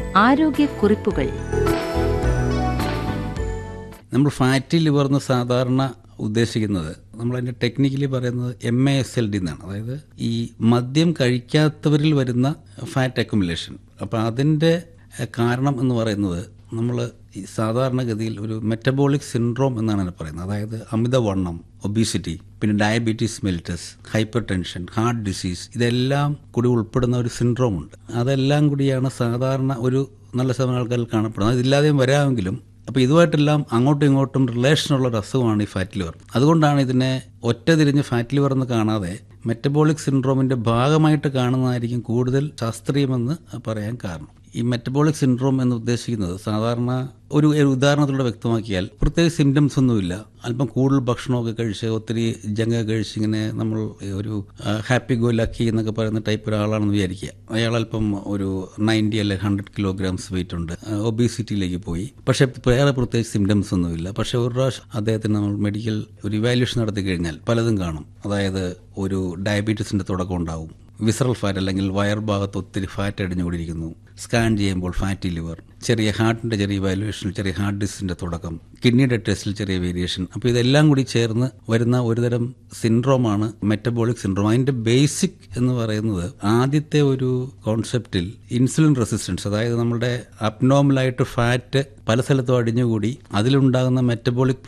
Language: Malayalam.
ആരോഗ്യക്കുറിപ്പുകൾ നമ്മൾ ഫാറ്റി ലിവർ എന്ന് സാധാരണ ഉദ്ദേശിക്കുന്നത് നമ്മളതിൻ്റെ ടെക്നിക്കലി പറയുന്നത് M A S L D എന്നാണ് അതായത് ഈ മദ്യം കഴിക്കാത്തവരിൽ വരുന്ന ഫാറ്റ് അക്യുമുലേഷൻ അപ്പോൾ അതിൻ്റെ എഹ്, കാരണം എന്ന് പറയുന്നത് നമ്മൾ ഈ സാധാരണഗതിയിൽ ഒരു മെറ്റബോളിക് സിൻഡ്രോം എന്നാണ് അതിനെ പറയുന്നത് അതായത് അമിതവണ്ണം ഒബീസിറ്റി പിന്നെ diabetes mellitus hypertension heart disease ഇതെല്ലാം കൂടി ഉൾപ്പെടുന്ന ഒരു സിൻഡ്രോം ഉണ്ട് അതെല്ലാം കൂടിയാണ് സാധാരണ ഒരു നല്ല ശതമാനം ആൾക്കാരിൽ കാണപ്പെടുന്നത് അതില്ലാതെയും വരാമെങ്കിലും അപ്പോൾ ഇതുമായിട്ടെല്ലാം അങ്ങോട്ടും ഇങ്ങോട്ടും റിലേഷനുള്ള ഒരു അസുഖമാണ് ഈ ഫാറ്റ് ലിവർ അതുകൊണ്ടാണ് ഇതിനെ ഒറ്റ തിരിഞ്ഞ് ഫാറ്റ് ലിവർ എന്ന് കാണാതെ മെറ്റബോളിക് സിൻഡ്രോമിന്റെ ഭാഗമായിട്ട് കാണുന്നതായിരിക്കും കൂടുതൽ ശാസ്ത്രീയമെന്ന് പറയാൻ കാരണം ഈ മെറ്റബോളിക് സിൻഡ്രോം എന്ന് ഉദ്ദേശിക്കുന്നത് സാധാരണ ഒരു ഒരു ഉദാഹരണത്തിലൂടെ വ്യക്തമാക്കിയാൽ പ്രത്യേകിച്ച് സിംറ്റംസ് ഒന്നുമില്ല അല്പം കൂടുതൽ ഭക്ഷണമൊക്കെ കഴിച്ച് ഒത്തിരി ജങ്ക കഴിച്ച് ഇങ്ങനെ നമ്മൾ ഒരു ഹാപ്പി ഗോ ലക്കി എന്നൊക്കെ പറയുന്ന ടൈപ്പ് ഒരാളാണെന്ന് വിചാരിക്കുക അയാൾ അല്പം ഒരു നയൻറ്റി അല്ലെ ഹൺഡ്രഡ് കിലോഗ്രാംസ് വെയിറ്റ് ഉണ്ട് ഒബീസിറ്റിയിലേക്ക് പോയി പക്ഷേ വേറെ പ്രത്യേകിച്ച് സിംറ്റംസ് ഒന്നുമില്ല പക്ഷേ ഒരു പ്രാവശ്യം അദ്ദേഹത്തിന് നമ്മൾ മെഡിക്കൽ ഒരു ഇവാലുവേഷൻ നടത്തി കഴിഞ്ഞാൽ പലതും കാണും അതായത് ഒരു ഡയബറ്റീസിന്റെ തുടക്കം ഉണ്ടാവും വിസറൽ ഫാറ്റ് അല്ലെങ്കിൽ വയർ ഭാഗത്ത് ഒത്തിരി ഫാറ്റ് അടിഞ്ഞുകൂടിയിരിക്കുന്നു സ്കാൻ ചെയ്യുമ്പോൾ ഫാറ്റി ലിവർ ചെറിയ ഹാർട്ടിന്റെ ചെറിയ വാലുവേഷനിൽ ചെറിയ ഹാർട്ട് ഡിസിന്റെ തുടക്കം കിഡ്നിയുടെ ടെസ്റ്റിൽ ചെറിയ വേരിയേഷൻ അപ്പോൾ ഇതെല്ലാം കൂടി ചേർന്ന് വരുന്ന ഒരുതരം സിൻഡ്രോമാണ് മെറ്റബോളിക് സിൻഡ്രോം അതിന്റെ ബേസിക് എന്ന് പറയുന്നത് ആദ്യത്തെ ഒരു കോൺസെപ്റ്റിൽ ഇൻസുലിൻ റെസിസ്റ്റൻസ് അതായത് നമ്മുടെ അബ്നോമലായിട്ട് ഫാറ്റ് പല സ്ഥലത്തും അടിഞ്ഞുകൂടി അതിലുണ്ടാകുന്ന മെറ്റബോളിക്